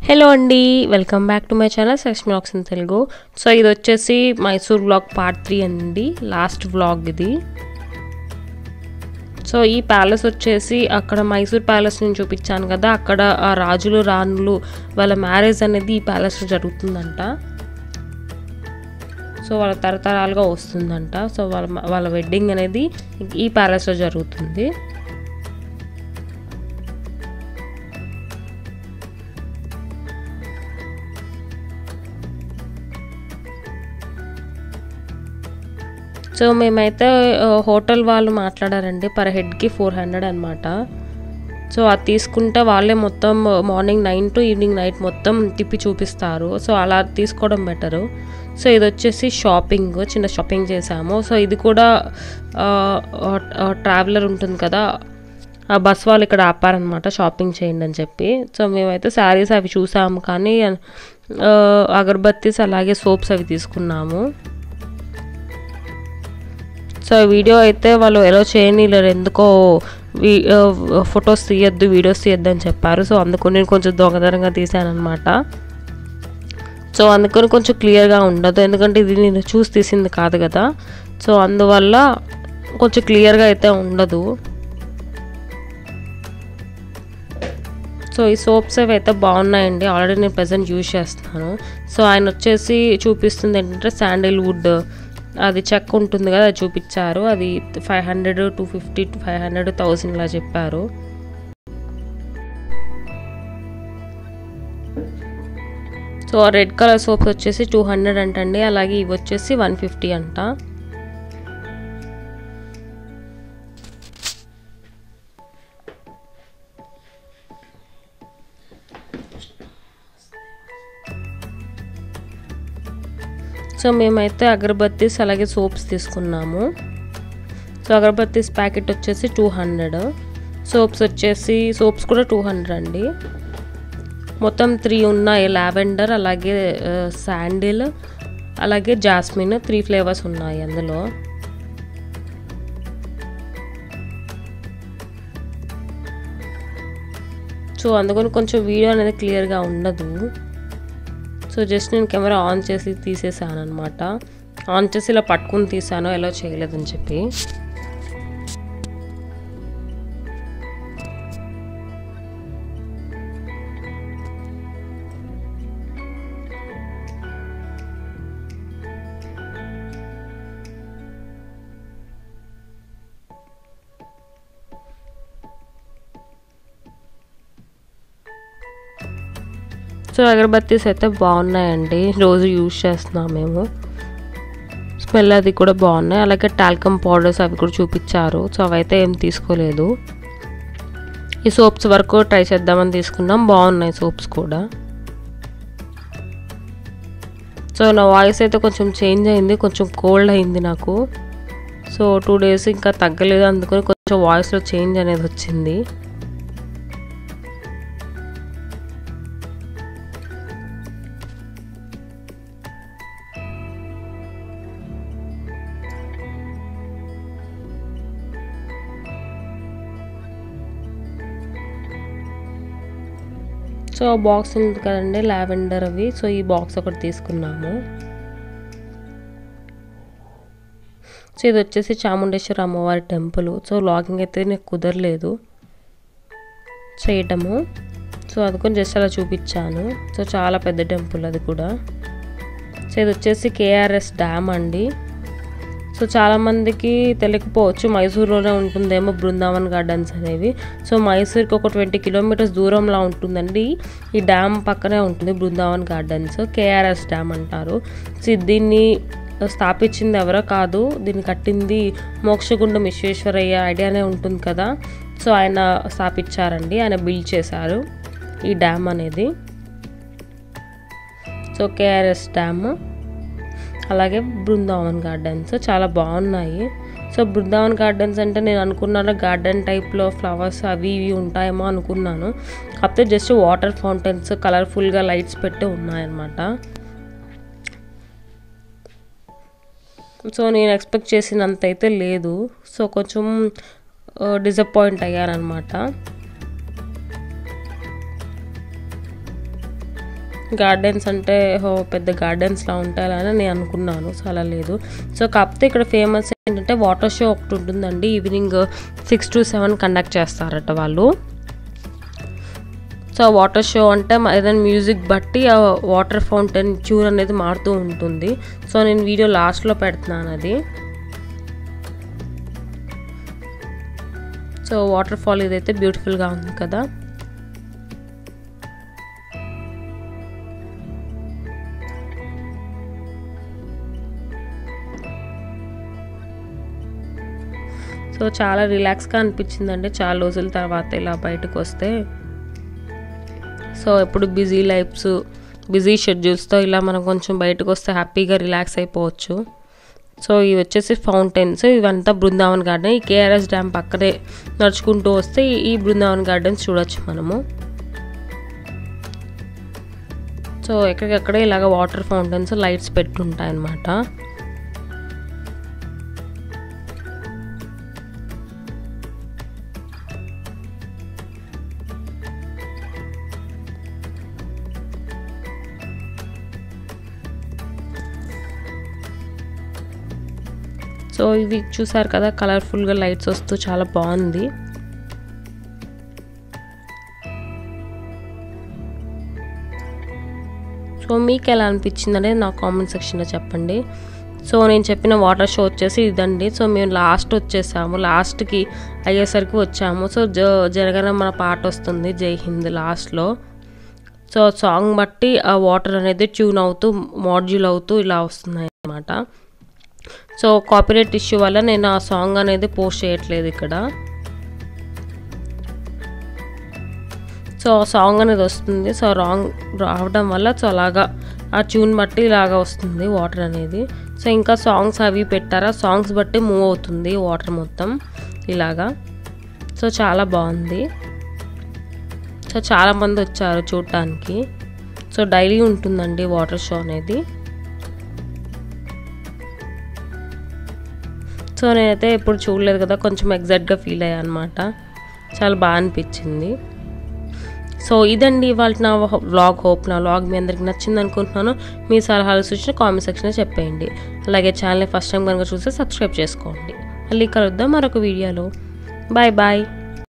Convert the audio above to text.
hello అండి welcome back to my channel sex blogs in Telugu so ఇది వచ్చేసి Mysore blog part three అండి last vlog ఇది సో ఈ ప్యాలెస్ వచ్చేసి అక్కడ మైసూర్ ప్యాలెస్ నేను చూపించాను కదా అక్కడ ఆ రాజులు రాణులు వాళ్ళ మ్యారేజ్ అనేది ఈ ప్యాలెస్లో జరుగుతుందంట సో వాళ్ళ తరతరాలుగా వస్తుందంట సో వాళ్ళ వాళ్ళ వెడ్డింగ్ అనేది ఈ ప్యాలెస్లో జరుగుతుంది సో మేమైతే హోటల్ వాళ్ళు మాట్లాడారండి పర్ హెడ్కి ఫోర్ హండ్రెడ్ అనమాట సో అది తీసుకుంటే వాళ్ళే మొత్తం morning nine to evening night మొత్తం తిప్పి చూపిస్తారు సో అలా తీసుకోవడం బెటరు సో ఇది వచ్చేసి షాపింగ్ చిన్న షాపింగ్ చేసాము సో ఇది కూడా ట్రావెలర్ ఉంటుంది కదా ఆ బస్ వాళ్ళు ఇక్కడ ఆపారనమాట షాపింగ్ చేయండి అని చెప్పి సో మేమైతే శారీస్ అవి చూసాము కానీ అగరబత్తీస్ అలాగే సోప్స్ అవి తీసుకున్నాము సో వీడియో అయితే వాళ్ళు ఎలా చేయనీలేరు ఎందుకో ఫొటోస్ తీయద్దు వీడియోస్ తీయద్దు అని చెప్పారు సో అందుకని నేను కొంచెం దొంగతనంగా తీసానమాట సో అందుకని కొంచెం క్లియర్గా ఉండదు ఎందుకంటే ఇది నేను చూసి తీసింది కాదు కదా సో అందువల్ల కొంచెం క్లియర్గా అయితే ఉండదు సో ఈ సోప్స్ అవి అయితే బాగున్నాయండి ఆల్రెడీ నేను ప్రజెంట్ యూజ్ చేస్తున్నాను సో ఆయన వచ్చేసి చూపిస్తుంది ఏంటంటే శాండిల్వుడ్ అది చెక్ ఉంటుంది కదా అది చూపించారు అది five hundred two fifty five hundred thousand ఇలా చెప్పారు సో రెడ్ కలర్ సోప్స్ వచ్చేసి టూ హండ్రెడ్ అంటండి అలాగే ఇవి వచ్చేసి వన్ ఫిఫ్టీ అంట సో మేమైతే అగరబత్తీస్ అలాగే సోప్స్ తీసుకున్నాము సో అగరబత్తీస్ ప్యాకెట్ వచ్చేసి టూ హండ్రెడ్ సోప్స్ వచ్చేసి సోప్స్ కూడా టూ హండ్రెడ్ అండి మొత్తం త్రీ ఉన్నాయి లావెండర్ అలాగే శాండిల్ అలాగే జాస్మిన్ త్రీ ఫ్లేవర్స్ ఉన్నాయి అందులో సో అందుకని కొంచెం వీడియో అనేది క్లియర్గా ఉండదు సో జస్ట్ నేను కెమెరా ఆన్ చేసి తీసేసాను అనమాట ఆన్ చేసి ఇలా పట్టుకుని తీసాను ఎలా చేయలేదని చెప్పి సో అగరబత్తీస్ అయితే బాగున్నాయండి రోజు యూజ్ చేస్తున్నాం మేము స్మెల్ అది కూడా బాగున్నాయి అలాగే టాల్కమ్ పౌడర్స్ అవి కూడా చూపించారు సో అవైతే ఏం తీసుకోలేదు ఈ సోప్స్ వరకు ట్రై చేద్దామని తీసుకున్నాం బాగున్నాయి సోప్స్ కూడా సో నా వాయిస్ అయితే కొంచెం చేంజ్ అయింది కొంచెం కోల్డ్ అయింది నాకు సో టూ డేస్ ఇంకా తగ్గలేదు అందుకని కొంచెం వాయిస్లో చేంజ్ అనేది వచ్చింది సో బాక్స్ ఉంది కదండి లావెండర్ అవి సో ఈ బాక్స్ ఒకటి తీసుకున్నాము సో ఇది వచ్చేసి చాముండేశ్వర అమ్మవారి టెంపుల్ సో లాగింగ్ అయితే నాకు కుదరలేదు చేయటము సో అందుకని జస్ట్ అలా చూపించాను సో చాలా పెద్ద టెంపుల్ అది కూడా సో ఇది వచ్చేసి కేఆర్ఎస్ డ్యామ్ అండి సో చాలామందికి తెలియకపోవచ్చు మైసూర్లోనే ఉంటుందేమో బృందావన్ గార్డెన్స్ అనేవి సో మైసూర్కి ఒక ట్వంటీ కిలోమీటర్స్ దూరంలో ఉంటుందండి ఈ డ్యామ్ పక్కనే ఉంటుంది బృందావన్ గార్డెన్స్ కేఆర్ఎస్ డ్యామ్ అంటారు సో దీన్ని స్థాపించింది ఎవరో కాదు దీన్ని కట్టింది మోక్షగుండం విశ్వేశ్వరయ్య ఐడియానే ఉంటుంది కదా సో ఆయన స్థాపించారండి ఆయన బిల్డ్ చేశారు ఈ డ్యామ్ అనేది సో కేఆర్ఎస్ డ్యామ్ అలాగే బృందావన్ గార్డెన్స్ చాలా బాగున్నాయి సో బృందావన్ గార్డెన్స్ అంటే నేను అనుకున్నాను గార్డెన్ టైప్లో ఫ్లవర్స్ అవి ఇవి ఉంటాయేమో అనుకున్నాను కాకపోతే జస్ట్ వాటర్ ఫౌంటైన్స్ కలర్ఫుల్గా లైట్స్ పెట్టి ఉన్నాయన్నమాట సో నేను ఎక్స్పెక్ట్ చేసినంత అయితే లేదు సో కొంచెం డిసప్పాయింట్ అయ్యానమాట గార్డెన్స్ అంటే హో పెద్ద గార్డెన్స్లా ఉంటాయని నేను అనుకున్నాను సో అలా లేదు సో కాకపోతే ఇక్కడ ఫేమస్ ఏంటంటే వాటర్ షో ఒకటి ఉంటుందండి evening six to seven conduct చేస్తారట వాళ్ళు సో వాటర్ షో అంటే మ- ఏదైనా మ్యూజిక్ బట్టి ఆ వాటర్ ఫౌంటైన్ ట్యూన్ అనేది మారుతూ ఉంటుంది సో నేను వీడియో లాస్ట్లో పెడుతున్నాను అది సో వాటర్ ఫాల్ ఇదైతే బ్యూటిఫుల్గా ఉంది కదా సో చాలా రిలాక్స్గా అనిపించిందండి చాలా రోజుల తర్వాత ఇలా బయటకు వస్తే సో ఎప్పుడు బిజీ లైఫ్స్ బిజీ షెడ్యూల్స్తో ఇలా మనం కొంచెం బయటకు వస్తే హ్యాపీగా రిలాక్స్ అయిపోవచ్చు సో ఇవి వచ్చేసి ఫౌంటైన్స్ ఇవంతా బృందావన్ గార్డెన్ ఈ కేఆర్ఎస్ డ్యామ్ పక్కనే నడుచుకుంటూ వస్తే ఈ- ఈ బృందావన్ గార్డెన్స్ చూడొచ్చు మనము సో ఎక్కడికక్కడే ఇలాగ వాటర్ ఫౌంటైన్స్ లైట్స్ పెట్టుంటాయి అన్నమాట సో ఇవి చూసారు కదా కలర్ఫుల్గా లైట్స్ వస్తూ చాలా బాగుంది సో మీకు ఎలా అనిపించింది అనేది నా కామెంట్ సెక్షన్లో చెప్పండి సో నేను చెప్పిన వాటర్ షో వచ్చేసి ఇదండి సో మేము లాస్ట్ వచ్చేసాము లాస్ట్కి అయ్యేసరికి వచ్చాము సో జ జరగన మన పాట వస్తుంది జై హింద్ లాస్ట్లో సో సాంగ్ బట్టి ఆ వాటర్ అనేది ట్యూన్ అవుతూ మాడ్యూల్ అవుతూ ఇలా వస్తున్నాయి అన్నమాట సో కాపీరైట్ ఇష్యూ వల్ల నేను ఆ సాంగ్ అనేది పోస్ట్ చేయట్లేదు ఇక్కడ సో ఆ సాంగ్ అనేది వస్తుంది సో రాంగ్ రావడం వల్ల సో అలాగా ఆ ట్యూన్ బట్టి ఇలాగా వస్తుంది వాటర్ అనేది సో ఇంకా సాంగ్స్ అవి పెట్టారా సాంగ్స్ బట్టి మూవ్ అవుతుంది వాటర్ మొత్తం ఇలాగా సో చాలా బాగుంది సో చాలామంది వచ్చారు చూడటానికి సో డైలీ ఉంటుందండి వాటర్ షో అనేది సో నేనైతే ఎప్పుడు చూడలేదు కదా కొంచెం ఎగ్జాక్ట్గా ఫీల్ అయ్యా అనమాట చాలా బాగా అనిపించింది సో ఇదండి ఇవాళ నా వ్లాగ్ హోప్ నా వ్లాగ్ మీ అందరికి నచ్చింది అనుకుంటున్నాను మీ సలహాలు సూచన కామెంట్ సెక్షన్లో చెప్పేయండి అలాగే ఛానల్ని ఫస్ట్ టైం కనుక చూస్తే సబ్స్క్రైబ్ చేసుకోండి మళ్ళీ కలుద్దాం మరొక వీడియోలో బాయ్ బాయ్